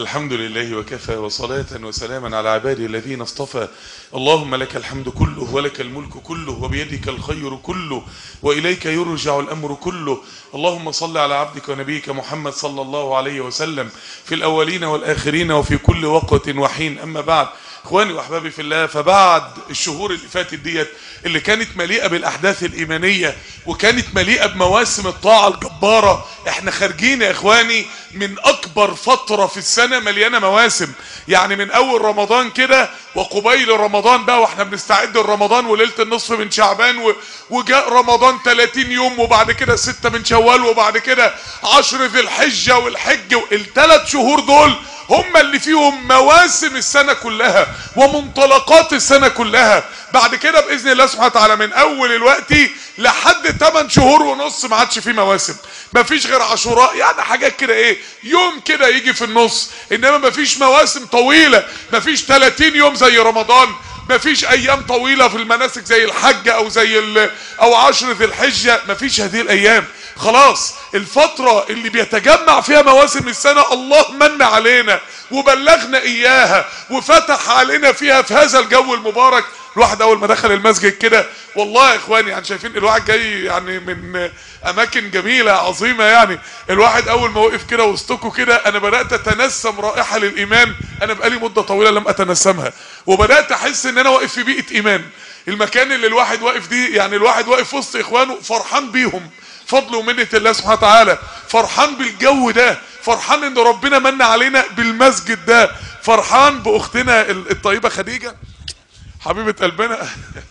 الحمد لله وكفى وصلاة وسلاما على عباده الذين اصطفى اللهم لك الحمد كله ولك الملك كله وبيدك الخير كله وإليك يرجع الأمر كله اللهم صل على عبدك ونبيك محمد صلى الله عليه وسلم في الأولين والآخرين وفي كل وقت وحين أما بعد اخواني واحبابي في الله فبعد الشهور اللي فاتت ديت اللي كانت مليئه بالاحداث الايمانيه وكانت مليئه بمواسم الطاعه الجباره احنا خارجين يا اخواني من اكبر فتره في السنه مليانه مواسم يعني من اول رمضان كده وقبيل رمضان بقى واحنا بنستعد لرمضان وليله النصف من شعبان و... وجاء رمضان 30 يوم وبعد كده 6 من شوال وبعد كده 10 ذي الحجه والحج الثلاث شهور دول هم اللي فيهم مواسم السنة كلها ومنطلقات السنة كلها بعد كده بإذن الله سبحانه وتعالى من أول الوقت لحد 8 شهور ونص ما عادش فيه مواسم ما فيش غير عاشوراء يعني حاجات كده ايه يوم كده يجي في النص انما ما فيش مواسم طويلة ما فيش 30 يوم زي رمضان ما فيش ايام طويلة في المناسك زي الحج او زي ال او عشر ذي الحجة ما فيش هذه الايام خلاص الفترة اللي بيتجمع فيها مواسم السنة الله من علينا وبلغنا اياها وفتح علينا فيها في هذا الجو المبارك الواحد اول ما دخل المسجد كده والله يا اخواني يعني شايفين الواحد جاي يعني من اماكن جميلة عظيمة يعني الواحد اول ما وقف كده وسطكوا كده انا بدأت اتنسم رائحة للايمان انا بقالي مدة طويلة لم اتنسمها وبدأت احس ان انا واقف في بيئة ايمان المكان اللي الواحد واقف دي يعني الواحد واقف وسط اخوانه فرحان بيهم فضل ومنة الله سبحانه وتعالى فرحان بالجو ده فرحان ان ربنا من علينا بالمسجد ده فرحان باختنا الطيبة خديجة حبيبة قلبنا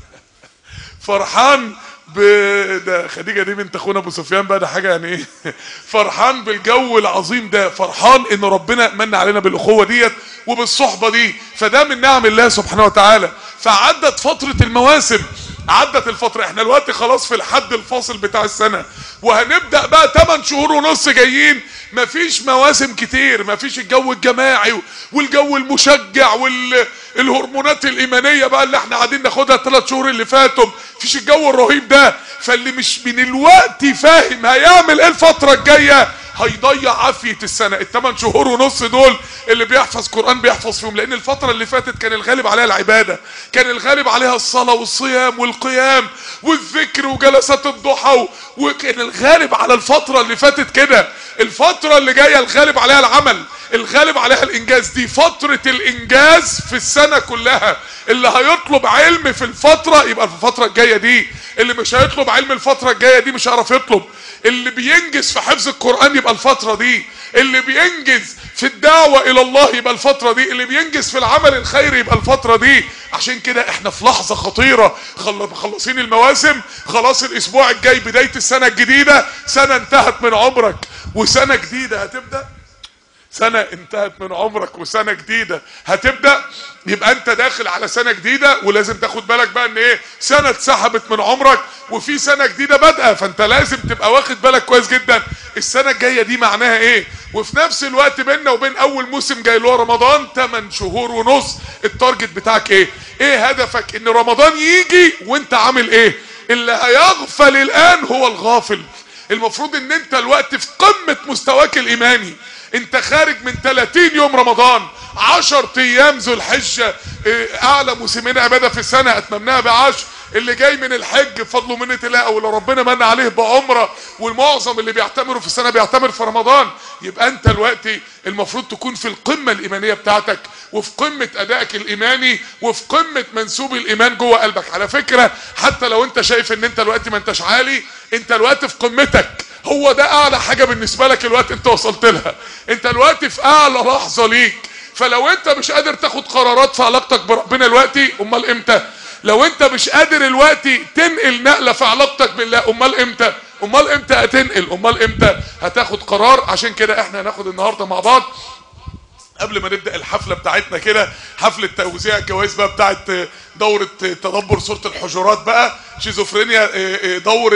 فرحان ب ده خديجه دي بنت اخونا ابو سفيان بقى ده حاجه يعني ايه فرحان بالجو العظيم ده فرحان ان ربنا من علينا بالاخوه ديت وبالصحبه دي فده من نعم الله سبحانه وتعالى فعدت فتره المواسم عدت الفترة احنا الوقت خلاص في الحد الفاصل بتاع السنة وهنبدأ بقى 8 شهور ونص جايين مفيش مواسم كتير مفيش الجو الجماعي والجو المشجع والهرمونات الإيمانية بقى اللي احنا قاعدين ناخدها الثلاث شهور اللي فاتوا مفيش الجو الرهيب ده فاللي مش من الوقت فاهم هيعمل ايه الفترة الجاية هيضيع عافية السنة الثمان شهور ونص دول اللي بيحفظ قرآن بيحفظ فيهم لان الفترة اللي فاتت كان الغالب عليها العبادة كان الغالب عليها الصلاة والصيام والقيام والذكر وجلسات الضحى وكان الغالب على الفترة اللي فاتت كده الفترة اللي جاية الغالب عليها العمل الغالب عليها الانجاز دي فترة الانجاز في السنة كلها اللي هيطلب علم في الفترة يبقى في الفترة الجاية دي اللي مش هيطلب علم الفترة الجاية دي مش هيعرف يطلب اللي بينجز في حفظ القرآن يبقى الفترة دي اللي بينجز في الدعوة الى الله يبقى الفترة دي اللي بينجز في العمل الخيري يبقى الفترة دي عشان كده احنا في لحظة خطيرة مخلصين المواسم خلاص الاسبوع الجاي بداية السنة الجديدة سنة انتهت من عمرك وسنة جديدة هتبدأ سنة انتهت من عمرك وسنة جديدة هتبدأ يبقى انت داخل على سنة جديدة ولازم تاخد بالك بقى ان ايه سنة اتسحبت من عمرك وفي سنة جديدة بادئة فانت لازم تبقى واخد بالك كويس جدا السنة الجاية دي معناها ايه وفي نفس الوقت بيننا وبين اول موسم جاي اللي هو رمضان 8 شهور ونص التارجت بتاعك ايه ايه هدفك ان رمضان يجي وانت عامل ايه اللي هيغفل الان هو الغافل المفروض ان انت الوقت في قمة مستواك الايماني انت خارج من 30 يوم رمضان 10 ايام ذو الحجة اعلى موسمين عبادة في السنة اتممناها بعشر اللي جاي من الحج بفضل منة الله او اللي ربنا من عليه بعمرة والمعظم اللي بيعتمروا في السنة بيعتمر في رمضان يبقى انت الوقت المفروض تكون في القمة الايمانية بتاعتك وفي قمة ادائك الايماني وفي قمة منسوب الايمان جوه قلبك على فكرة حتى لو انت شايف ان انت الوقت ما انتش عالي انت الوقت في قمتك هو ده اعلى حاجة بالنسبة لك الوقت انت وصلت لها انت الوقت في اعلى لحظة ليك فلو انت مش قادر تاخد قرارات في علاقتك بربنا دلوقتي امال امتى لو انت مش قادر الوقت تنقل نقلة في علاقتك بالله امال امتى امال امتى هتنقل امال امتى هتاخد قرار عشان كده احنا هناخد النهاردة مع بعض قبل ما نبدأ الحفلة بتاعتنا كده حفلة توزيع الجوائز بقى بتاعت دورة تدبر سورة الحجرات بقى شيزوفرينيا دورة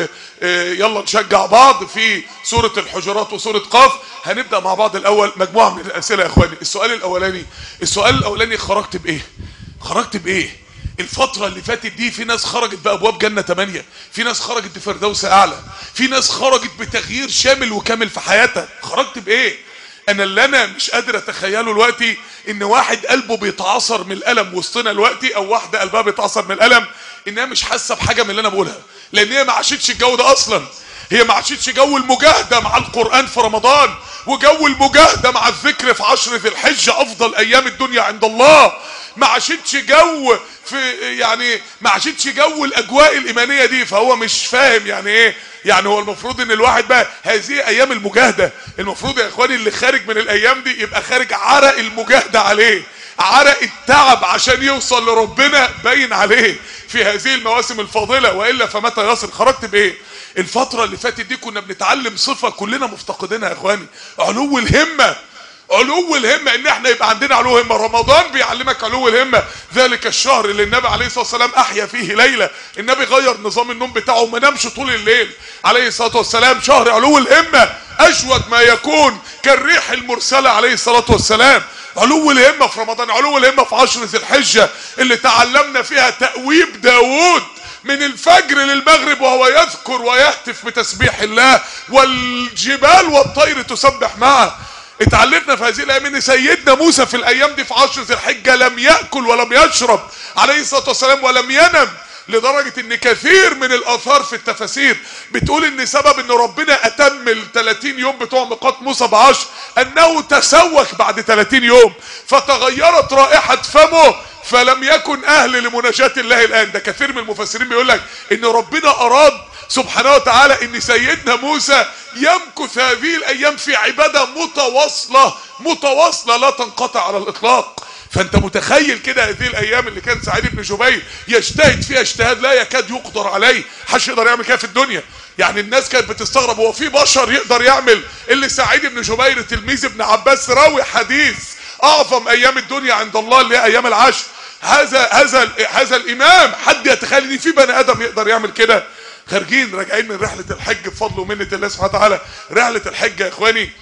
يلا نشجع بعض في سورة الحجرات وسورة قاف هنبدأ مع بعض الأول مجموعة من الأسئلة يا إخواني السؤال الأولاني السؤال الأولاني خرجت بإيه خرجت بإيه الفترة اللي فاتت دي في ناس خرجت بأبواب جنة تمانية في ناس خرجت بفردوس أعلى في ناس خرجت بتغيير شامل وكامل في حياتها خرجت بإيه انا اللي انا مش قادر اتخيله دلوقتي ان واحد قلبه بيتعصر من الالم وسطنا دلوقتي او واحده قلبها بيتعصر من الالم انها مش حاسه بحاجه من اللي انا بقولها لان هي ما عاشتش الجو ده اصلا هي ما عاشتش جو المجاهده مع القران في رمضان وجو المجاهده مع الذكر في عشر ذي الحجه افضل ايام الدنيا عند الله ما عاشتش جو في يعني ما عاشتش جو الاجواء الايمانيه دي فهو مش فاهم يعني ايه يعني هو المفروض ان الواحد بقى هذه ايام المجاهده المفروض يا اخواني اللي خارج من الايام دي يبقى خارج عرق المجاهده عليه عرق التعب عشان يوصل لربنا باين عليه في هذه المواسم الفاضله والا فمتى يصل خرجت بايه الفتره اللي فاتت دي كنا بنتعلم صفه كلنا مفتقدينها يا اخواني علو الهمه علو الهمة ان احنا يبقى عندنا علو همة رمضان بيعلمك علو الهمة ذلك الشهر اللي النبي عليه الصلاة والسلام احيا فيه ليلة النبي غير نظام النوم بتاعه ما نامش طول الليل عليه الصلاة والسلام شهر علو الهمة اجود ما يكون كالريح المرسلة عليه الصلاة والسلام علو الهمة في رمضان علو الهمة في عشر ذي الحجة اللي تعلمنا فيها تأويب داوود من الفجر للمغرب وهو يذكر ويهتف بتسبيح الله والجبال والطير تسبح معه اتعلمنا في هذه الايام ان سيدنا موسى في الايام دي في عشر ذي الحجه لم ياكل ولم يشرب عليه الصلاه والسلام ولم ينم لدرجه ان كثير من الاثار في التفاسير بتقول ان سبب ان ربنا اتم ال 30 يوم بتوع ميقات موسى بعشر انه تسوك بعد 30 يوم فتغيرت رائحه فمه فلم يكن اهل لمناجاه الله الان ده كثير من المفسرين بيقول لك ان ربنا اراد سبحانه وتعالى ان سيدنا موسى يمكث هذه الايام في عبادة متواصلة متواصلة لا تنقطع على الاطلاق فانت متخيل كده هذه الايام اللي كان سعيد بن جبير يجتهد فيها اجتهاد لا يكاد يقدر عليه حدش يقدر يعمل كده في الدنيا يعني الناس كانت بتستغرب هو في بشر يقدر يعمل اللي سعيد بن جبير تلميذ ابن عباس راوي حديث اعظم ايام الدنيا عند الله اللي هي ايام العشر هذا هذا هذا الامام حد يتخيل ان في بني ادم يقدر يعمل كده خارجين راجعين من رحله الحج بفضل ومنه الله سبحانه وتعالى رحله الحج يا اخواني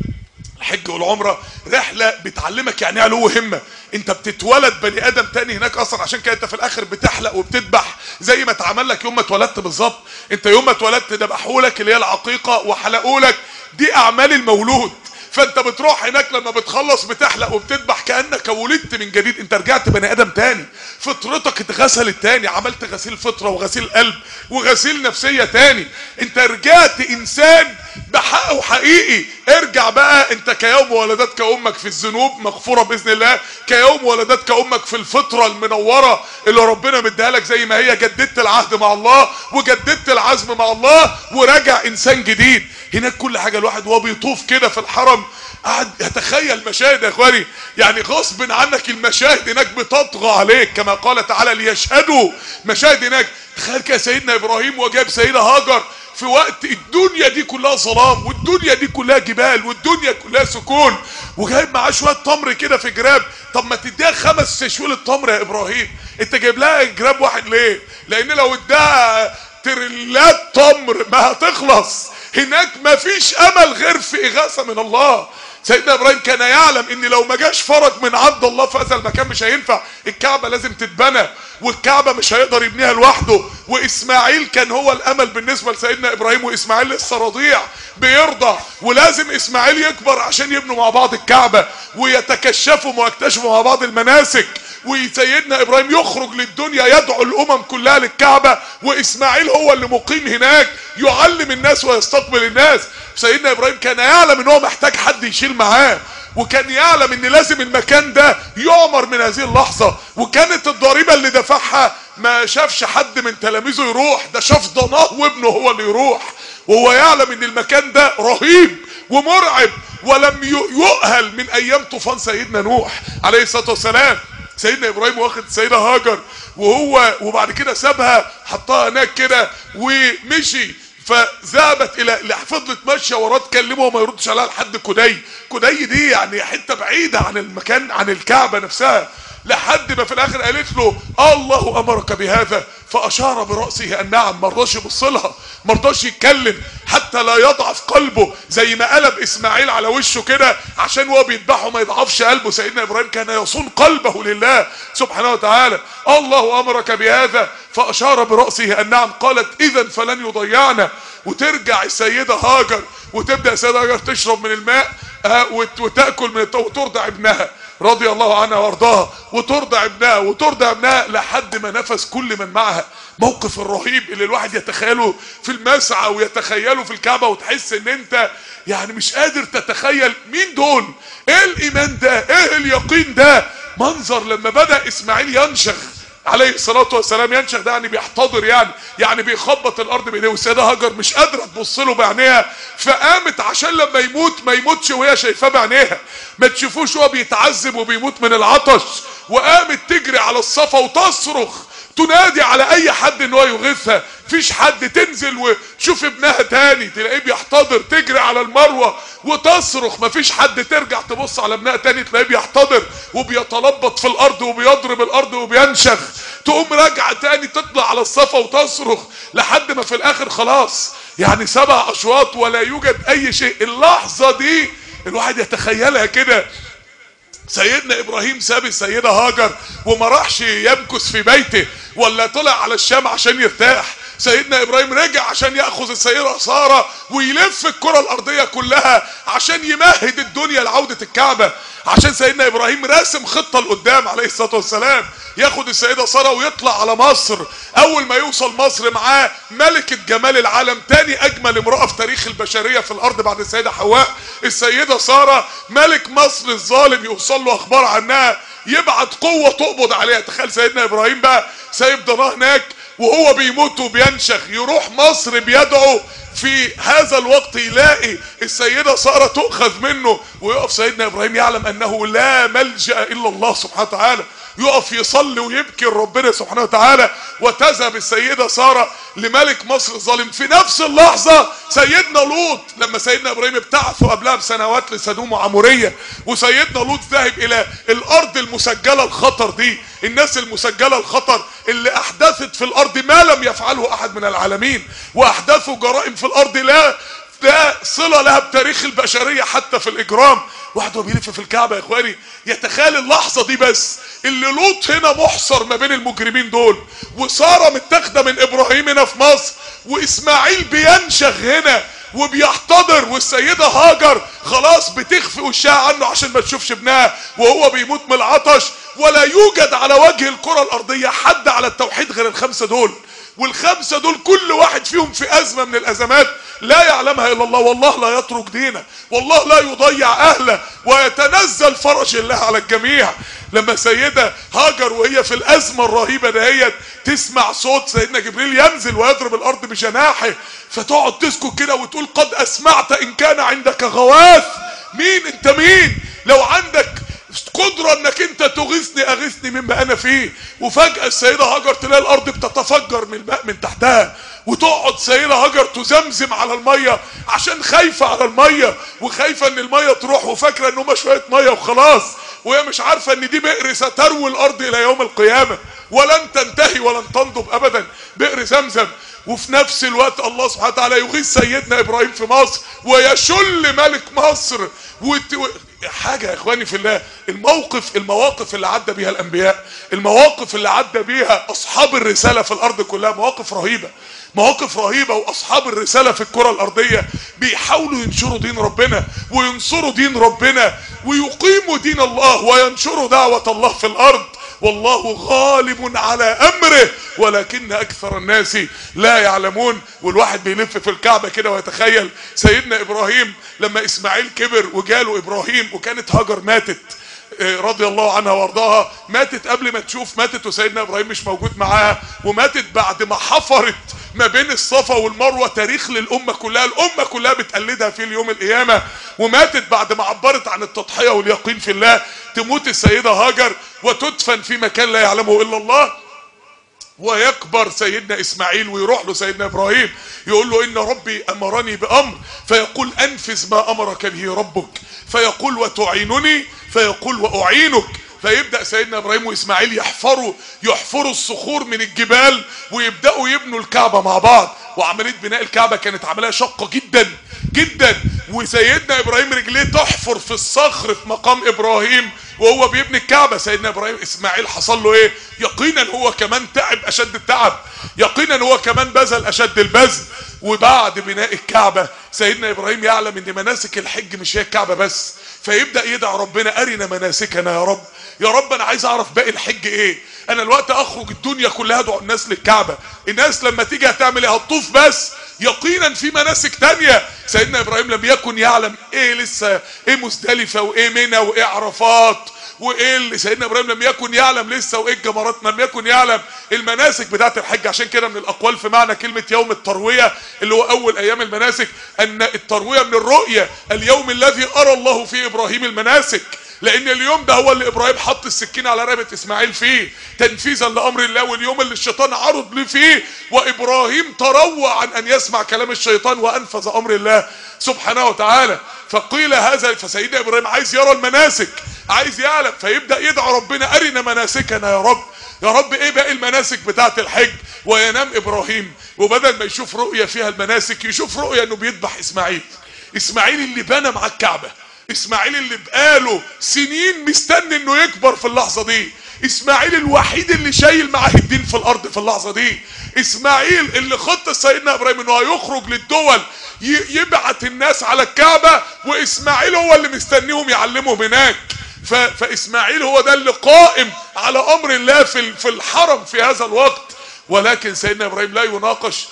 الحج والعمره رحله بتعلمك يعني ايه علو همه انت بتتولد بني ادم تاني هناك اصلا عشان كده انت في الاخر بتحلق وبتذبح زي ما اتعمل لك يوم ما اتولدت بالظبط انت يوم ما اتولدت ذبحوا لك اللي هي العقيقه وحلقوا لك دي اعمال المولود فانت بتروح هناك لما بتخلص بتحلق وبتذبح كانك ولدت من جديد انت رجعت بني ادم تاني فطرتك اتغسلت تاني عملت غسيل فطره وغسيل قلب وغسيل نفسيه تاني انت رجعت انسان بحقه حقيقي ارجع بقى انت كيوم ولدتك امك في الذنوب مغفوره باذن الله كيوم ولدتك امك في الفطره المنوره اللي ربنا مديها لك زي ما هي جددت العهد مع الله وجددت العزم مع الله وراجع انسان جديد هناك كل حاجه الواحد وهو بيطوف كده في الحرم قاعد يتخيل مشاهد يا اخواني يعني غصب عنك المشاهد هناك بتطغى عليك كما قال تعالى ليشهدوا مشاهد هناك تخيل كده سيدنا ابراهيم وجاب سيدة هاجر في وقت الدنيا دي كلها ظلام والدنيا دي كلها جبال والدنيا كلها سكون وجايب معاه شويه تمر كده في جراب طب ما تديها خمس تشويل التمر يا ابراهيم انت جايب لها جراب واحد ليه لان لو اداها تريلات تمر ما هتخلص هناك ما فيش امل غير في اغاثه من الله سيدنا ابراهيم كان يعلم ان لو ما جاش فرج من عند الله في هذا المكان مش هينفع الكعبه لازم تتبنى والكعبه مش هيقدر يبنيها لوحده واسماعيل كان هو الامل بالنسبه لسيدنا ابراهيم واسماعيل لسه رضيع بيرضع ولازم اسماعيل يكبر عشان يبنوا مع بعض الكعبه ويتكشفوا ويكتشفوا مع بعض المناسك وسيدنا ابراهيم يخرج للدنيا يدعو الامم كلها للكعبه واسماعيل هو اللي مقيم هناك يعلم الناس ويستقبل الناس سيدنا ابراهيم كان يعلم ان هو محتاج حد يشيل معاه وكان يعلم ان لازم المكان ده يعمر من هذه اللحظة وكانت الضريبة اللي دفعها ما شافش حد من تلاميذه يروح ده شاف ضناه وابنه هو اللي يروح وهو يعلم ان المكان ده رهيب ومرعب ولم يؤهل من ايام طوفان سيدنا نوح عليه الصلاة والسلام سيدنا ابراهيم واخد السيدة هاجر وهو وبعد كده سابها حطها هناك كده ومشي فذهبت الى فضلت ماشيه وراه تكلمه وما يردش عليها لحد كدي كدي دي يعني حته بعيده عن المكان عن الكعبه نفسها لحد ما في الاخر قالت له الله امرك بهذا فاشار براسه ان نعم ما رضاش يبص لها ما رضاش يتكلم حتى لا يضعف قلبه زي ما قلب اسماعيل على وشه كده عشان هو بيذبحه ما يضعفش قلبه سيدنا ابراهيم كان يصون قلبه لله سبحانه وتعالى الله امرك بهذا فاشار براسه ان نعم قالت اذا فلن يضيعنا وترجع السيده هاجر وتبدا السيده هاجر تشرب من الماء آه وت- وتاكل من الط- وترضع ابنها رضي الله عنها وارضاها وترضع ابنها وترضع ابنها لحد ما نفس كل من معها موقف الرهيب اللي الواحد يتخيله في المسعى ويتخيله في الكعبه وتحس ان انت يعني مش قادر تتخيل مين دول ايه الايمان ده ايه اليقين ده منظر لما بدا اسماعيل ينشخ عليه الصلاة والسلام ينشخ ده يعني بيحتضر يعني يعني بيخبط الأرض بإيديه والسيدة هاجر مش قادرة تبص له بعينيها فقامت عشان لما يموت ما يموتش وهي شايفاه بعينيها ما تشوفوش هو بيتعذب وبيموت من العطش وقامت تجري على الصفا وتصرخ تنادي على اي حد ان هو يغيثها فيش حد تنزل وتشوف ابنها تاني تلاقيه بيحتضر تجري على المروه وتصرخ مفيش حد ترجع تبص على ابنها تاني تلاقيه بيحتضر وبيتلبط في الارض وبيضرب الارض وبينشخ تقوم راجعه تاني تطلع على الصفا وتصرخ لحد ما في الاخر خلاص يعني سبع اشواط ولا يوجد اي شيء اللحظه دي الواحد يتخيلها كده سيدنا ابراهيم ساب السيده هاجر وما راحش يمكث في بيته ولا طلع على الشام عشان يرتاح سيدنا ابراهيم رجع عشان ياخذ السيده ساره ويلف الكره الارضيه كلها عشان يمهد الدنيا لعوده الكعبه عشان سيدنا ابراهيم راسم خطه لقدام عليه الصلاه والسلام ياخد السيده ساره ويطلع على مصر اول ما يوصل مصر معاه ملكه جمال العالم تاني اجمل امراه في تاريخ البشريه في الارض بعد السيده حواء السيده ساره ملك مصر الظالم يوصل له اخبار عنها يبعت قوه تقبض عليها تخيل سيدنا ابراهيم بقى سايب ضناه هناك وهو بيموت وبينشخ يروح مصر بيدعو في هذا الوقت يلاقي السيدة سارة تؤخذ منه ويقف سيدنا إبراهيم يعلم أنه لا ملجأ إلا الله سبحانه وتعالى يقف يصلي ويبكي ربنا سبحانه وتعالى وتذهب السيدة سارة لملك مصر الظالم في نفس اللحظة سيدنا لوط لما سيدنا إبراهيم ابتعثوا قبلها بسنوات لسدوم وعمورية وسيدنا لوط ذاهب إلى الأرض المسجلة الخطر دي الناس المسجلة الخطر اللي أحدثت في الأرض ما لم يفعله أحد من العالمين وأحدثوا جرائم في الأرض لا لا صلة لها بتاريخ البشرية حتى في الإجرام واحد وهو بيلف في الكعبة يا إخواني يتخيل اللحظة دي بس اللي لوط هنا محصر ما بين المجرمين دول وسارة متاخدة من إبراهيم هنا في مصر وإسماعيل بينشغ هنا وبيحتضر والسيدة هاجر خلاص بتخفي وشها عنه عشان ما تشوفش ابنها وهو بيموت من العطش ولا يوجد على وجه الكرة الأرضية حد على التوحيد غير الخمسة دول والخمسة دول كل واحد فيهم في أزمة من الأزمات لا يعلمها إلا الله والله لا يترك دينه والله لا يضيع أهله ويتنزل فرج الله على الجميع لما سيدة هاجر وهي في الأزمة الرهيبة دهيت تسمع صوت سيدنا جبريل ينزل ويضرب الأرض بجناحه فتقعد تسكت كده وتقول قد أسمعت إن كان عندك غواث مين أنت مين لو عندك قدرة انك انت تغيثني اغيثني مما انا فيه وفجأة السيدة هاجر تلاقي الارض بتتفجر من الماء من تحتها وتقعد سيدة هاجر تزمزم على المية عشان خايفة على المية وخايفة ان المية تروح وفاكرة ان هما شوية مية وخلاص وهي مش عارفة ان دي بئر ستروي الارض الى يوم القيامة ولن تنتهي ولن تنضب ابدا بئر زمزم وفي نفس الوقت الله سبحانه وتعالى يغيث سيدنا ابراهيم في مصر ويشل ملك مصر وت... و... حاجة يا اخواني في الله الموقف المواقف اللي عدى بيها الانبياء المواقف اللي عدى بيها اصحاب الرسالة في الارض كلها مواقف رهيبة مواقف رهيبة واصحاب الرسالة في الكرة الارضية بيحاولوا ينشروا دين ربنا وينصروا دين ربنا ويقيموا دين الله وينشروا دعوة الله في الارض والله غالب على امره ولكن اكثر الناس لا يعلمون والواحد بيلف في الكعبة كده ويتخيل سيدنا ابراهيم لما اسماعيل كبر وجاله ابراهيم وكانت هاجر ماتت رضي الله عنها وارضاها ماتت قبل ما تشوف ماتت وسيدنا ابراهيم مش موجود معاها وماتت بعد ما حفرت ما بين الصفا والمروه تاريخ للامه كلها الامه كلها بتقلدها في اليوم القيامه وماتت بعد ما عبرت عن التضحيه واليقين في الله تموت السيده هاجر وتدفن في مكان لا يعلمه الا الله ويكبر سيدنا اسماعيل ويروح له سيدنا ابراهيم يقول له ان ربي امرني بامر فيقول انفذ ما امرك به ربك فيقول وتعينني فيقول واعينك فيبدا سيدنا ابراهيم واسماعيل يحفروا يحفروا الصخور من الجبال ويبداوا يبنوا الكعبه مع بعض وعمليه بناء الكعبه كانت عمليه شاقه جدا جدا وسيدنا ابراهيم رجليه تحفر في الصخر في مقام ابراهيم وهو بيبني الكعبه سيدنا ابراهيم اسماعيل حصل له ايه يقينا هو كمان تعب اشد التعب يقينا هو كمان بذل اشد البذل وبعد بناء الكعبة سيدنا ابراهيم يعلم ان مناسك الحج مش هي الكعبة بس فيبدأ يدعي ربنا ارنا مناسكنا يا رب يا رب انا عايز اعرف باقي الحج ايه انا الوقت اخرج الدنيا كلها ادعو الناس للكعبة الناس لما تيجي هتعمل ايه هتطوف بس يقينا في مناسك تانية سيدنا ابراهيم لم يكن يعلم ايه لسه ايه مزدلفة وايه منى وايه عرفات وايه اللي سيدنا ابراهيم لم يكن يعلم لسه وايه الجمرات لم يكن يعلم المناسك بتاعت الحج عشان كده من الاقوال في معنى كلمه يوم الترويه اللي هو اول ايام المناسك ان الترويه من الرؤيه اليوم الذي ارى الله فيه ابراهيم المناسك لان اليوم ده هو اللي ابراهيم حط السكين على رقبه اسماعيل فيه تنفيذا لامر الله واليوم اللي الشيطان عرض له فيه وابراهيم تروى عن ان يسمع كلام الشيطان وانفذ امر الله سبحانه وتعالى فقيل هذا فسيدنا ابراهيم عايز يرى المناسك عايز يعلم فيبدا يدعو ربنا ارنا مناسكنا يا رب يا رب ايه باقي المناسك بتاعت الحج وينام ابراهيم وبدل ما يشوف رؤيه فيها المناسك يشوف رؤيه انه بيذبح اسماعيل اسماعيل اللي بنى مع الكعبه اسماعيل اللي بقاله سنين مستني انه يكبر في اللحظه دي اسماعيل الوحيد اللي شايل معاه الدين في الارض في اللحظه دي اسماعيل اللي خط سيدنا ابراهيم انه هيخرج للدول يبعت الناس على الكعبه واسماعيل هو اللي مستنيهم يعلمهم هناك فاسماعيل هو ده اللي قائم على امر الله في في الحرم في هذا الوقت ولكن سيدنا ابراهيم لا يناقش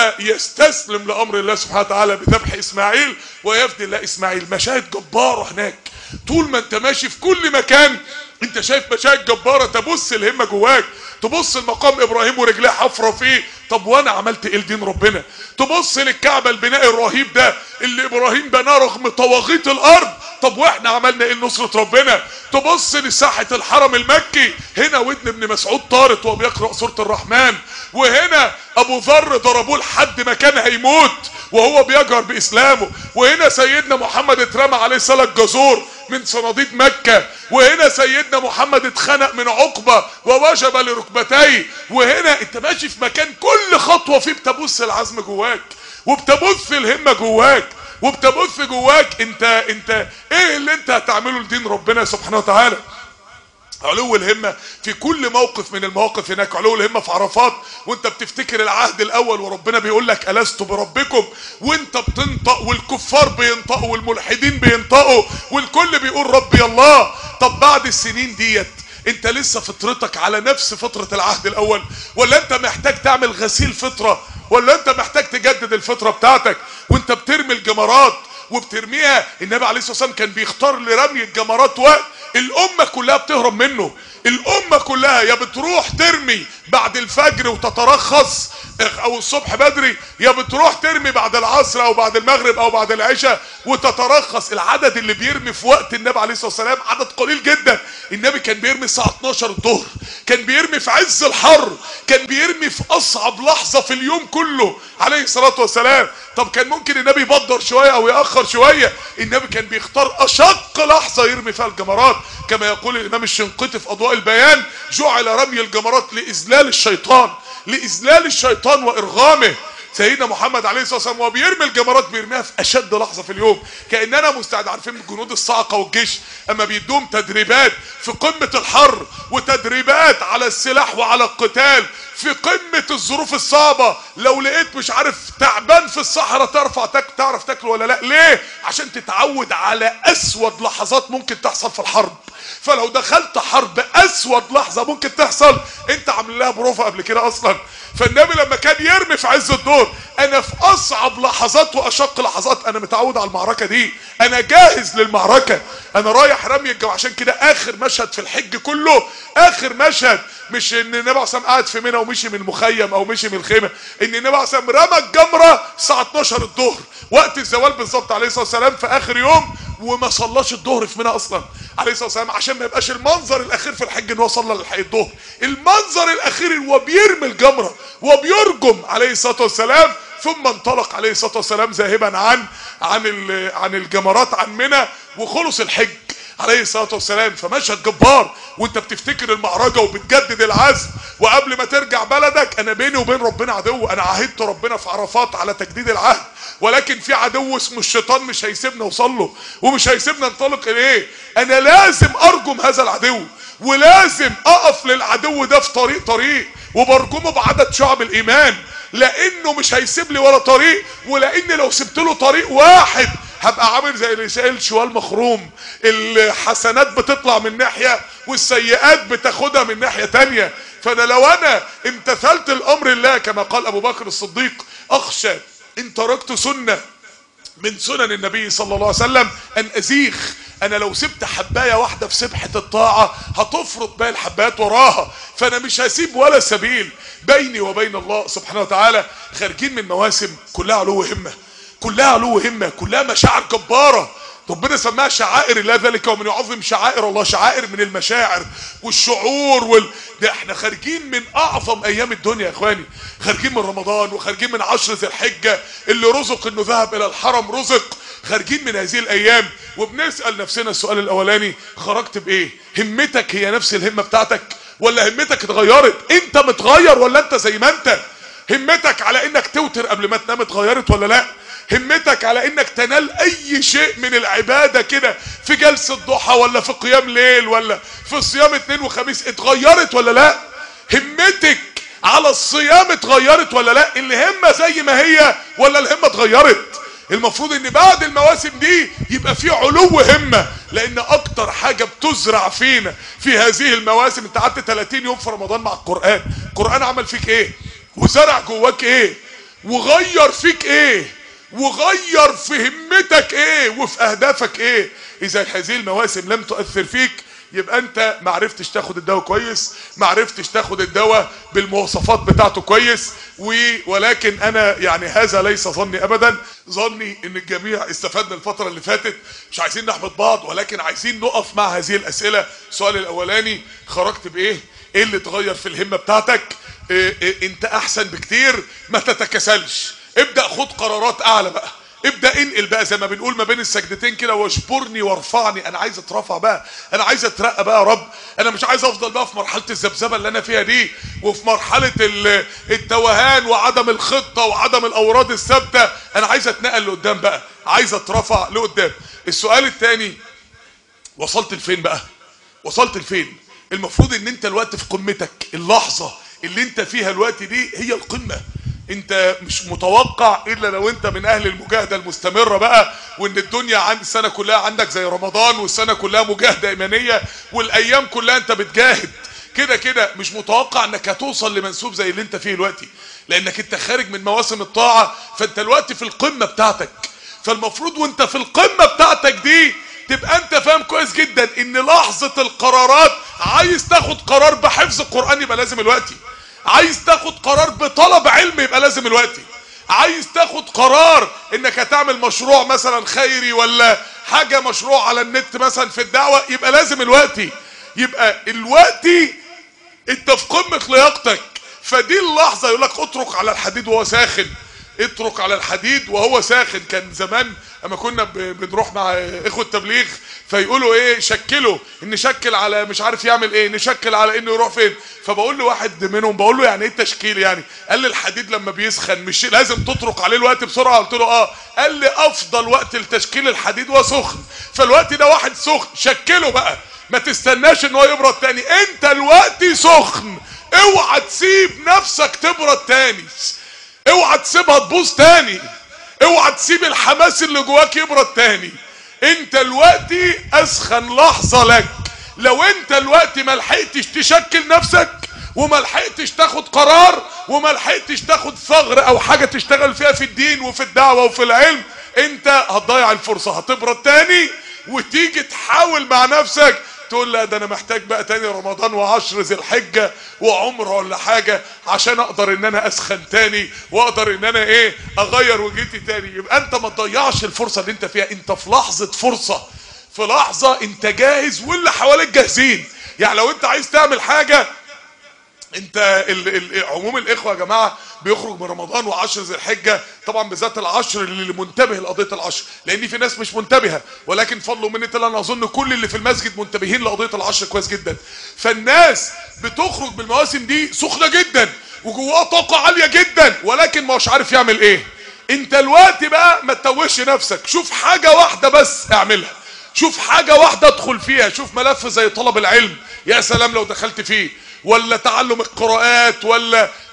ويستسلم لامر الله سبحانه وتعالى بذبح اسماعيل ويفدي الله اسماعيل مشاهد جباره هناك طول ما انت ماشي في كل مكان انت شايف مشاهد جباره تبص الهمه جواك تبص لمقام ابراهيم ورجليه حفره فيه طب وانا عملت ايه لدين ربنا تبص للكعبه البناء الرهيب ده اللي ابراهيم بناه رغم طواغيت الارض طب واحنا عملنا ايه لنصره ربنا تبص لساحه الحرم المكي هنا ودن ابن مسعود طارت وهو بيقرا سوره الرحمن وهنا ابو ذر ضربوه لحد ما كان هيموت وهو بيجهر باسلامه وهنا سيدنا محمد اترمى عليه صلاه جزور من صناديد مكة وهنا سيدنا محمد اتخنق من عقبة ووجب لركبتيه وهنا انت ماشي في مكان كل خطوة فيه بتبث العزم جواك وبتبث الهمة جواك وبتبث جواك انت انت ايه اللي انت هتعمله لدين ربنا سبحانه وتعالى علو الهمة في كل موقف من المواقف هناك علو الهمة في عرفات وانت بتفتكر العهد الاول وربنا بيقول لك ألست بربكم وانت بتنطق والكفار بينطقوا والملحدين بينطقوا والكل بيقول ربي الله طب بعد السنين ديت انت لسه فطرتك على نفس فطرة العهد الاول ولا انت محتاج تعمل غسيل فطرة ولا انت محتاج تجدد الفطرة بتاعتك وانت بترمي الجمرات وبترميها النبي عليه الصلاة والسلام كان بيختار لرمي الجمرات وقت الامة كلها بتهرب منه الامة كلها يا بتروح ترمي بعد الفجر وتترخص او الصبح بدري يا بتروح ترمي بعد العصر او بعد المغرب او بعد العشاء وتترخص العدد اللي بيرمي في وقت النبي عليه الصلاه والسلام عدد قليل جدا النبي كان بيرمي الساعه 12 الظهر كان بيرمي في عز الحر كان بيرمي في اصعب لحظه في اليوم كله عليه الصلاه والسلام طب كان ممكن النبي يبدر شويه او ياخر شويه النبي كان بيختار اشق لحظه يرمي فيها الجمرات كما يقول الامام الشنقيطي في اضواء البيان جعل رمي الجمرات لاذلال الشيطان لاذلال الشيطان وارغامه سيدنا محمد عليه الصلاه والسلام وهو بيرمي الجمرات بيرميها في اشد لحظه في اليوم كاننا مستعد عارفين جنود الصاعقه والجيش اما بيدوم تدريبات في قمه الحر وتدريبات على السلاح وعلى القتال في قمة الظروف الصعبة لو لقيت مش عارف تعبان في الصحراء ترفع تاك تعرف تاكله ولا لا ليه عشان تتعود على اسود لحظات ممكن تحصل في الحرب فلو دخلت حرب اسود لحظة ممكن تحصل انت عامل لها بروفة قبل كده اصلا فالنبي لما كان يرمي في عز الدور انا في اصعب لحظات واشق لحظات انا متعود على المعركة دي انا جاهز للمعركة انا رايح رمي الجو عشان كده اخر مشهد في الحج كله اخر مشهد مش ان النبي عليه الصلاه قاعد في منى ومشي من المخيم او مشي من الخيمه ان النبي عليه الصلاه رمى الجمره الساعه 12 الظهر وقت الزوال بالظبط عليه الصلاه والسلام في اخر يوم وما صلاش الظهر في منى اصلا عليه الصلاه والسلام عشان ما يبقاش المنظر الاخير في الحج ان هو صلى الظهر المنظر الاخير هو بيرمي الجمره وبيرجم عليه الصلاه والسلام ثم انطلق عليه الصلاه والسلام ذاهبا عن عن عن الجمرات عن منى وخلص الحج عليه الصلاه والسلام فمشهد جبار وانت بتفتكر المعركه وبتجدد العزم وقبل ما ترجع بلدك انا بيني وبين ربنا عدو انا عهدت ربنا في عرفات على تجديد العهد ولكن في عدو اسمه الشيطان مش هيسيبنا نوصل له ومش هيسيبنا ننطلق اليه انا لازم ارجم هذا العدو ولازم اقف للعدو ده في طريق طريق وبرجمه بعدد شعب الايمان لانه مش هيسيب لي ولا طريق ولان لو سبت له طريق واحد هبقى عامل زي اللي سائل شوال مخروم الحسنات بتطلع من ناحية والسيئات بتاخدها من ناحية تانية فانا لو انا امتثلت الامر الله كما قال ابو بكر الصديق اخشى ان تركت سنة من سنن النبي صلى الله عليه وسلم ان ازيغ انا لو سبت حبايه واحده في سبحه الطاعه هتفرط باقي الحبايات وراها فانا مش هسيب ولا سبيل بيني وبين الله سبحانه وتعالى خارجين من مواسم كلها علو همه كلها علو همه كلها مشاعر جباره ربنا سماها شعائر الله ذلك ومن يعظم شعائر الله شعائر من المشاعر والشعور وال... ده احنا خارجين من اعظم ايام الدنيا يا اخواني خارجين من رمضان وخارجين من عشر ذي الحجه اللي رزق انه ذهب الى الحرم رزق خارجين من هذه الايام وبنسال نفسنا السؤال الاولاني خرجت بايه همتك هي نفس الهمه بتاعتك ولا همتك اتغيرت انت متغير ولا انت زي ما انت همتك على انك توتر قبل ما تنام اتغيرت ولا لا همتك على انك تنال اي شيء من العبادة كده في جلسة ضحى ولا في قيام ليل ولا في صيام اثنين وخميس اتغيرت ولا لا همتك على الصيام اتغيرت ولا لا الهمة زي ما هي ولا الهمة اتغيرت المفروض ان بعد المواسم دي يبقى في علو همة لان اكتر حاجة بتزرع فينا في هذه المواسم انت قعدت 30 يوم في رمضان مع القرآن القرآن عمل فيك ايه وزرع جواك ايه وغير فيك ايه وغير في همتك ايه وفي اهدافك ايه اذا هذه المواسم لم تؤثر فيك يبقى انت ما عرفتش تاخد الدواء كويس ما عرفتش تاخد الدواء بالمواصفات بتاعته كويس ولكن انا يعني هذا ليس ظني ابدا ظني ان الجميع استفاد من الفتره اللي فاتت مش عايزين نحبط بعض ولكن عايزين نقف مع هذه الاسئله السؤال الاولاني خرجت بايه ايه اللي اتغير في الهمه بتاعتك إيه إيه انت احسن بكتير ما تتكسلش ابدأ خد قرارات اعلى بقى ابدأ انقل بقى زي ما بنقول ما بين السجدتين كده واشبرني وارفعني انا عايز اترفع بقى انا عايز اترقى بقى يا رب انا مش عايز افضل بقى في مرحلة الذبذبة اللي انا فيها دي وفي مرحلة التوهان وعدم الخطة وعدم الاوراد الثابتة انا عايز اتنقل لقدام بقى عايز اترفع لقدام السؤال الثاني وصلت لفين بقى وصلت لفين المفروض ان انت الوقت في قمتك اللحظة اللي انت فيها الوقت دي هي القمة انت مش متوقع الا لو انت من اهل المجاهدة المستمرة بقى وان الدنيا عند السنة كلها عندك زي رمضان والسنة كلها مجاهدة ايمانية والايام كلها انت بتجاهد كده كده مش متوقع انك هتوصل لمنسوب زي اللي انت فيه دلوقتي لانك انت خارج من مواسم الطاعة فانت الوقت في القمة بتاعتك فالمفروض وانت في القمة بتاعتك دي تبقى انت فاهم كويس جدا ان لحظة القرارات عايز تاخد قرار بحفظ القرآن يبقى لازم الوقتي عايز تاخد قرار بطلب علم يبقى لازم الوقت عايز تاخد قرار انك هتعمل مشروع مثلا خيري ولا حاجة مشروع على النت مثلا في الدعوة يبقى لازم الوقت يبقى الوقت انت في قمة لياقتك فدي اللحظة يقول لك اترك على الحديد وهو ساخن اترك على الحديد وهو ساخن كان زمان اما كنا بنروح مع اخوة تبليغ فيقولوا ايه شكلوا ان نشكل على مش عارف يعمل ايه نشكل على انه يروح فين فبقول له واحد منهم بقول له يعني ايه التشكيل يعني قال لي الحديد لما بيسخن مش لازم تترك عليه الوقت بسرعه قلت له اه قال لي افضل وقت لتشكيل الحديد هو سخن فالوقت ده واحد سخن شكله بقى ما تستناش ان هو يبرد تاني انت الوقت سخن اوعى تسيب نفسك تبرد تاني اوعى تسيبها تبوظ تاني اوعى تسيب الحماس اللي جواك يبرد تاني انت الوقت اسخن لحظة لك لو انت الوقت ما لحقتش تشكل نفسك وما لحقتش تاخد قرار وما لحقتش تاخد ثغر او حاجة تشتغل فيها في الدين وفي الدعوة وفي العلم انت هتضيع الفرصة هتبرد تاني وتيجي تحاول مع نفسك تقول لا ده انا محتاج بقى تاني رمضان وعشر ذي الحجة وعمره ولا حاجة عشان اقدر ان انا اسخن تاني واقدر ان انا ايه اغير وجهتي تاني يبقى انت ما تضيعش الفرصة اللي انت فيها انت في لحظة فرصة في لحظة انت جاهز واللي حواليك جاهزين يعني لو انت عايز تعمل حاجة انت ال ال عموم الاخوه يا جماعه بيخرج من رمضان وعشر ذي الحجه طبعا بالذات العشر اللي منتبه لقضيه العشر لان في ناس مش منتبهه ولكن فضل ومنه الله انا اظن كل اللي في المسجد منتبهين لقضيه العشر كويس جدا فالناس بتخرج بالمواسم دي سخنه جدا وجواها طاقه عاليه جدا ولكن مش عارف يعمل ايه انت الوقت بقى ما تتوهش نفسك شوف حاجه واحده بس اعملها شوف حاجه واحده ادخل فيها شوف ملف زي طلب العلم يا سلام لو دخلت فيه ولا تعلم القراءات ولا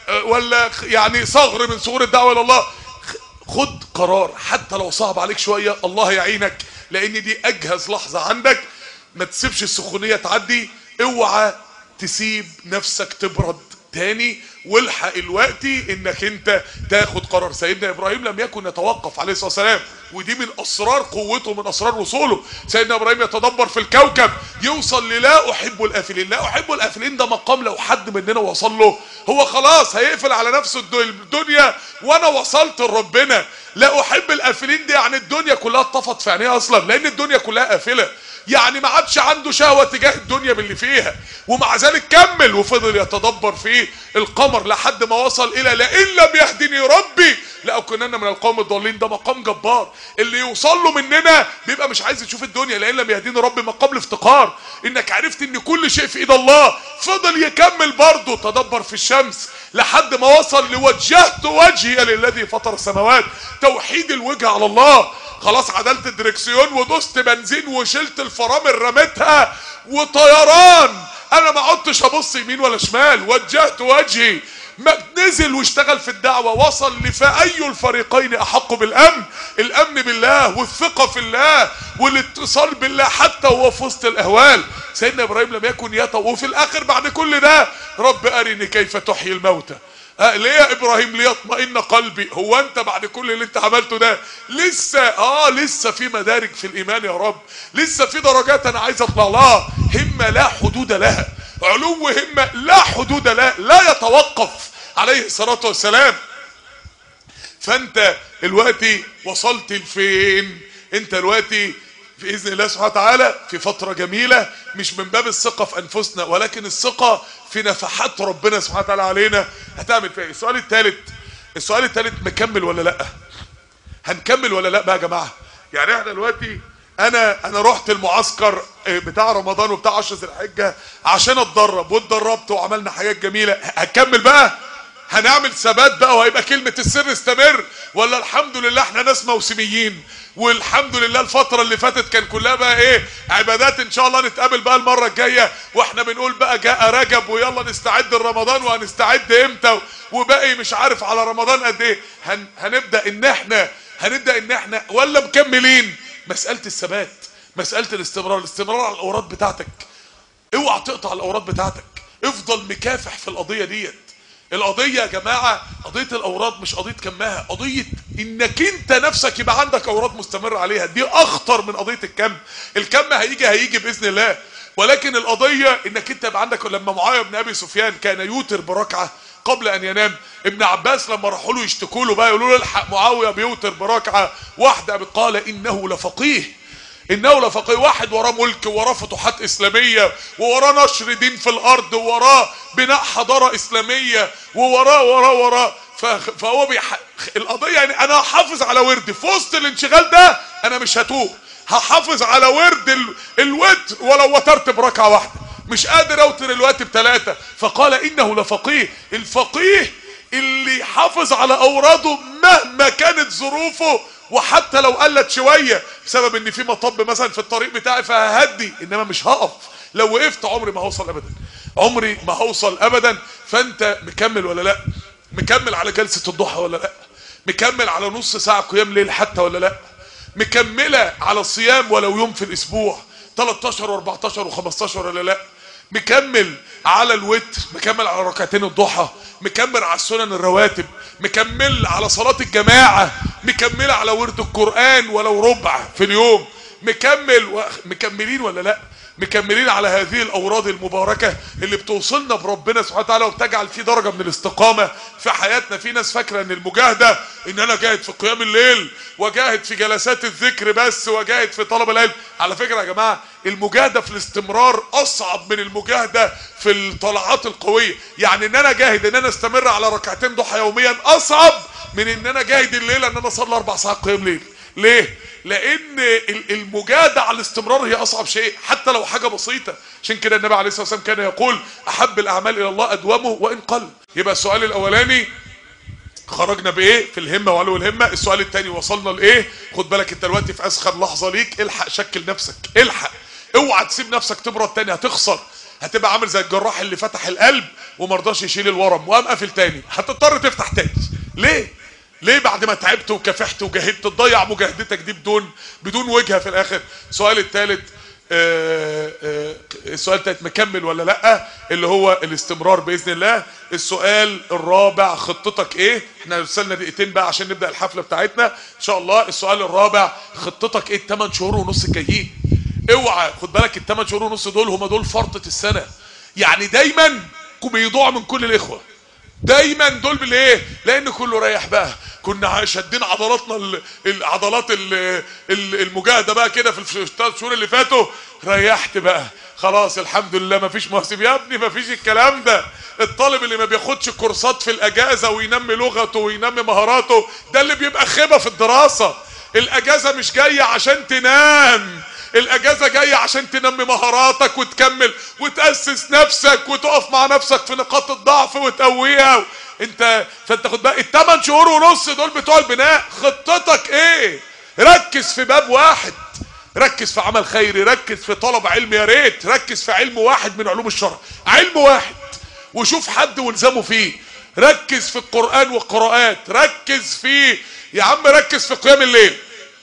آه، ولا خ- يعني صغر من صغور الدعوه الى الله خ- خد قرار حتى لو صعب عليك شويه الله يعينك لان دي اجهز لحظه عندك ما تسيبش السخونيه تعدي اوعى تسيب نفسك تبرد تاني والحق الوقت انك انت تاخد قرار سيدنا ابراهيم لم يكن يتوقف عليه الصلاه والسلام ودي من اسرار قوته من اسرار وصوله سيدنا ابراهيم يتدبر في الكوكب يوصل للا احب الافلين لا احب الافلين ده مقام لو حد مننا وصل له هو خلاص هيقفل على نفسه الد- الدنيا وانا وصلت لربنا لا احب الافلين دي يعني الدنيا كلها اتطفت في عينيها اصلا لان الدنيا كلها قافله يعني ما عادش عنده شهوة تجاه الدنيا باللي فيها ومع ذلك كمل وفضل يتدبر في القمر لحد ما وصل الى لئن لم يهدني ربي لاكونن من القوم الضالين ده مقام جبار اللي يوصل له مننا بيبقى مش عايز يشوف الدنيا لئن لم يهديني ربي مقام الافتقار انك عرفت ان كل شيء في ايد الله فضل يكمل برضه تدبر في الشمس لحد ما وصل لوجهت وجهي للذي فطر السماوات توحيد الوجه على الله خلاص عدلت الدركسيون ودوست بنزين وشلت الفرامل رميتها وطيران انا ما عدتش ابص يمين ولا شمال وجهت وجهي ما نزل واشتغل في الدعوة وصل لفأي الفريقين أحق بالأمن الأمن بالله والثقة في الله والاتصال بالله حتى وهو في وسط الأهوال سيدنا إبراهيم لم يكن يطو وفي الآخر بعد كل ده رب أرني كيف تحيي الموتى آه ليه يا ابراهيم ليطمئن قلبي هو انت بعد كل اللي انت عملته ده لسه اه لسه في مدارج في الايمان يا رب لسه في درجات انا عايز اطلع لها همه لا حدود لها علو همه لا حدود لها لا يتوقف عليه الصلاه والسلام فانت دلوقتي وصلت لفين انت دلوقتي باذن الله سبحانه وتعالى في فتره جميله مش من باب الثقه في انفسنا ولكن الثقه في نفحات ربنا سبحانه وتعالى علينا هتعمل فيها إيه؟ السؤال الثالث السؤال الثالث مكمل ولا لا هنكمل ولا لا بقى يا جماعه يعني احنا دلوقتي انا انا رحت المعسكر آه، بتاع رمضان وبتاع 10 ذي الحجه عشان اتدرب واتدربت وعملنا حاجات جميله هنكمل بقى هنعمل ثبات بقى وهيبقى كلمة السر استمر ولا الحمد لله احنا ناس موسميين والحمد لله الفترة اللي فاتت كان كلها بقى ايه عبادات ان شاء الله نتقابل بقى المرة الجاية واحنا بنقول بقى جاء رجب ويلا نستعد لرمضان وهنستعد امتى وباقي مش عارف على رمضان قد ايه هن هنبدأ ان احنا هنبدأ ان احنا ولا مكملين مسألة الثبات مسألة الاستمرار الاستمرار على الاوراد بتاعتك اوعى تقطع الاوراد بتاعتك افضل مكافح في القضيه ديت القضيه يا جماعه قضيه الاوراد مش قضيه كمها قضيه انك انت نفسك يبقى عندك اوراد مستمر عليها دي اخطر من قضيه الكم الكم هيجي هيجي باذن الله ولكن القضيه انك انت يبقى عندك لما معاويه بن ابي سفيان كان يوتر بركعه قبل ان ينام ابن عباس لما راحوا له يشتكوا له بقى يقولوا له الحق معاويه بيوتر بركعه واحده قال انه لفقيه انه لفقيه واحد وراه ملك ووراه فتوحات اسلاميه ووراه نشر دين في الارض ووراه بناء حضاره اسلاميه ووراه وراه وراه ف- فهو بيح... القضيه يعني انا هحافظ على وردي في وسط الانشغال ده انا مش هتوه هحافظ على ورد ال... الوتر ولو وترت بركعه واحده مش قادر اوتر الوقت بثلاثه فقال انه لفقيه الفقيه اللي حافظ على اوراده مهما كانت ظروفه وحتى لو قلت شويه بسبب ان في مطب مثلا في الطريق بتاعي فههدي انما مش هقف لو وقفت عمري ما هوصل ابدا عمري ما هوصل ابدا فانت مكمل ولا لا مكمل على جلسه الضحى ولا لا مكمل على نص ساعه قيام ليل حتى ولا لا مكمله على الصيام ولو يوم في الاسبوع 13 و14 و15 ولا لا مكمل على الوتر مكمل على ركعتين الضحى مكمل على السنن الرواتب مكمل على صلاة الجماعة مكمل على ورد القرآن ولو ربع في اليوم مكمل و... مكملين ولا لا مكملين على هذه الاوراد المباركه اللي بتوصلنا بربنا سبحانه وتعالى وبتجعل في درجه من الاستقامه في حياتنا في ناس فاكره ان المجاهده ان انا جاهد في قيام الليل وجاهد في جلسات الذكر بس وجاهد في طلب العلم على فكره يا جماعه المجاهده في الاستمرار اصعب من المجاهده في الطلعات القويه يعني ان انا جاهد ان انا استمر على ركعتين ضحى يوميا اصعب من ان انا جاهد الليله ان انا اصلي اربع ساعات قيام ليل ليه لان ال- المجاهده على الاستمرار هي اصعب شيء حتى لو حاجه بسيطه عشان كده النبي عليه الصلاه والسلام كان يقول احب الاعمال الى الله ادومه وان قل يبقى السؤال الاولاني خرجنا بايه في الهمه وعلو الهمه السؤال الثاني وصلنا لايه خد بالك انت دلوقتي في اسخن لحظه ليك الحق شكل نفسك الحق اوعى تسيب نفسك تبرد تاني هتخسر هتبقى عامل زي الجراح اللي فتح القلب وما رضاش يشيل الورم وقام قافل تاني هتضطر تفتح تاني ليه ليه بعد ما تعبت وكافحت وجاهدت تضيع مجاهدتك دي بدون بدون وجهه في الاخر السؤال الثالث آه، آه، السؤال الثالث مكمل ولا لا اللي هو الاستمرار باذن الله السؤال الرابع خطتك ايه احنا وصلنا دقيقتين بقى عشان نبدا الحفله بتاعتنا ان شاء الله السؤال الرابع خطتك ايه الثمان شهور ونص الجايين اوعى خد بالك الثمان شهور ونص دول هم دول فرطه السنه يعني دايما بيضيعوا من كل الاخوه دايما دول بالايه لان كله رايح بقى كنا شادين عضلاتنا ال- العضلات ال- ال- المجاهده بقى كده في الثلاث شهور اللي فاتوا ريحت بقى خلاص الحمد لله مفيش محاسب يا ابني مفيش الكلام ده الطالب اللي ما بياخدش كورسات في الاجازه وينمي لغته وينمي مهاراته ده اللي بيبقى خيبه في الدراسه الاجازه مش جايه عشان تنام الاجازه جايه عشان تنمي مهاراتك وتكمل وتاسس نفسك وتقف مع نفسك في نقاط الضعف وتقويها انت فانت خد بالك الثمان شهور ونص دول بتوع البناء خطتك ايه ركز في باب واحد ركز في عمل خيري ركز في طلب علم يا ريت ركز في علم واحد من علوم الشرع علم واحد وشوف حد والزمه فيه ركز في القرآن والقراءات ركز في يا عم ركز في قيام الليل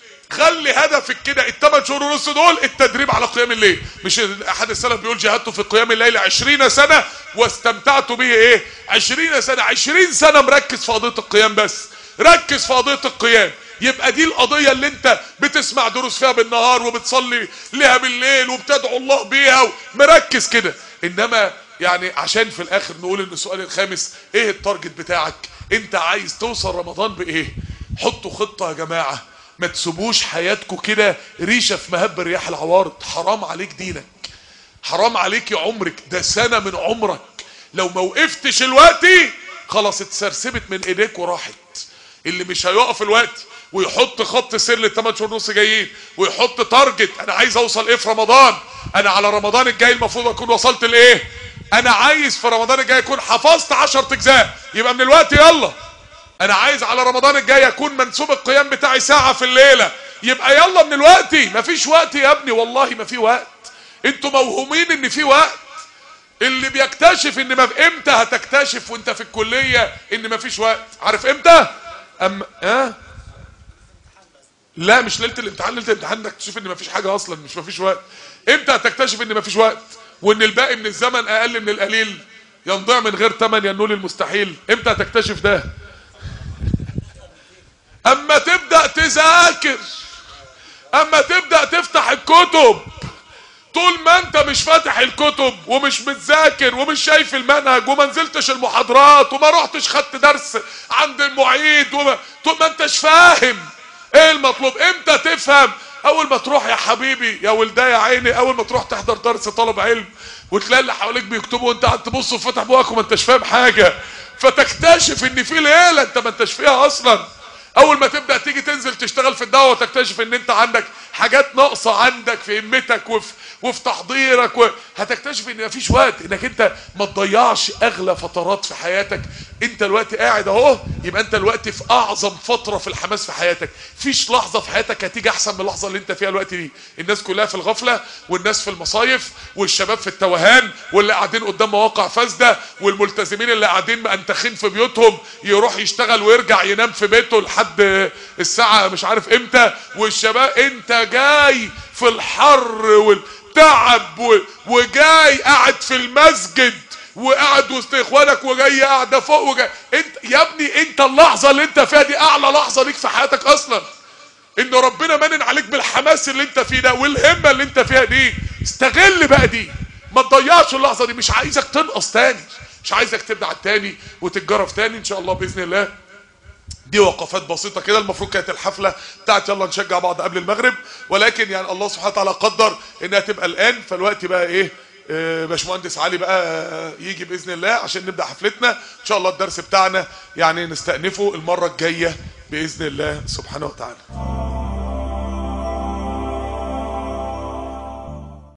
خلي هدفك كده الثمان شهور ونص دول التدريب على قيام الليل مش احد السلف بيقول جاهدت في قيام الليل عشرين سنة واستمتعت به ايه عشرين سنة عشرين سنة مركز في قضية القيام بس ركز في قضية القيام يبقى دي القضية اللي انت بتسمع دروس فيها بالنهار وبتصلي ليها بالليل وبتدعو الله بيها مركز كده انما يعني عشان في الاخر نقول ان السؤال الخامس ايه التارجت بتاعك انت عايز توصل رمضان بايه حطوا خطة يا جماعة ما تسيبوش حياتكم كده ريشه في مهب رياح العوارض حرام عليك دينك حرام عليك يا عمرك ده سنه من عمرك لو ما وقفتش الوقت خلاص اتسرسبت من ايديك وراحت اللي مش هيقف الوقت ويحط خط سير للثمان شهور ونص جايين ويحط تارجت انا عايز اوصل ايه في رمضان انا على رمضان الجاي المفروض اكون وصلت لايه انا عايز في رمضان الجاي اكون حفظت 10 اجزاء يبقى من الوقت يلا انا عايز على رمضان الجاي اكون منسوب القيام بتاعي ساعة في الليلة يبقى يلا من الوقت مفيش وقت يا ابني والله ما في وقت انتوا موهومين ان في وقت اللي بيكتشف ان ما في امتى هتكتشف وانت في الكلية ان مفيش وقت عارف امتى ام اه لا مش ليله الامتحان ليله الامتحان انك تكتشف ان مفيش حاجه اصلا مش مفيش وقت امتى هتكتشف ان مفيش وقت وان الباقي من الزمن اقل من القليل ينضيع من غير ثمن ينول المستحيل امتى هتكتشف ده اما تبدا تذاكر اما تبدا تفتح الكتب طول ما انت مش فاتح الكتب ومش متذاكر ومش شايف المنهج وما نزلتش المحاضرات وما رحتش خدت درس عند المعيد وما طول ما انتش فاهم ايه المطلوب امتى تفهم اول ما تروح يا حبيبي يا ولدي يا عيني اول ما تروح تحضر درس طلب علم وتلاقي اللي حواليك بيكتبوا وانت قاعد تبص وفتح بوقك وما انتش فاهم حاجه فتكتشف ان في ليله انت ما انتش فيها اصلا اول ما تبدا تيجي تنزل تشتغل في الدعوه وتكتشف ان انت عندك حاجات ناقصه عندك في همتك وفي وفي تحضيرك و... هتكتشف ان مفيش وقت انك انت ما تضيعش اغلى فترات في حياتك انت الوقت قاعد اهو يبقى انت الوقت في اعظم فتره في الحماس في حياتك فيش لحظه في حياتك هتيجي احسن من اللحظه اللي انت فيها الوقت دي الناس كلها في الغفله والناس في المصايف والشباب في التوهان واللي قاعدين قدام مواقع فاسده والملتزمين اللي قاعدين مأنتخين في بيوتهم يروح يشتغل ويرجع ينام في بيته لحد الساعه مش عارف امتى والشباب انت جاي في الحر والتعب و- وجاي قاعد في المسجد وقاعد وسط اخوانك وجاي قاعده فوق وجاي انت يا ابني انت اللحظه اللي انت فيها دي اعلى لحظه ليك في حياتك اصلا ان ربنا منن عليك بالحماس اللي انت فيه ده والهمه اللي انت فيها دي استغل بقى دي ما تضيعش اللحظه دي مش عايزك تنقص تاني مش عايزك تبدع تاني وتتجرف تاني ان شاء الله باذن الله دي وقفات بسيطة كده المفروض كانت الحفلة بتاعت يلا نشجع بعض قبل المغرب ولكن يعني الله سبحانه وتعالى قدر انها تبقى الان فالوقت بقى ايه آه، باشمهندس علي بقى آه، يجي باذن الله عشان نبدا حفلتنا ان شاء الله الدرس بتاعنا يعني نستأنفه المرة الجاية باذن الله سبحانه وتعالى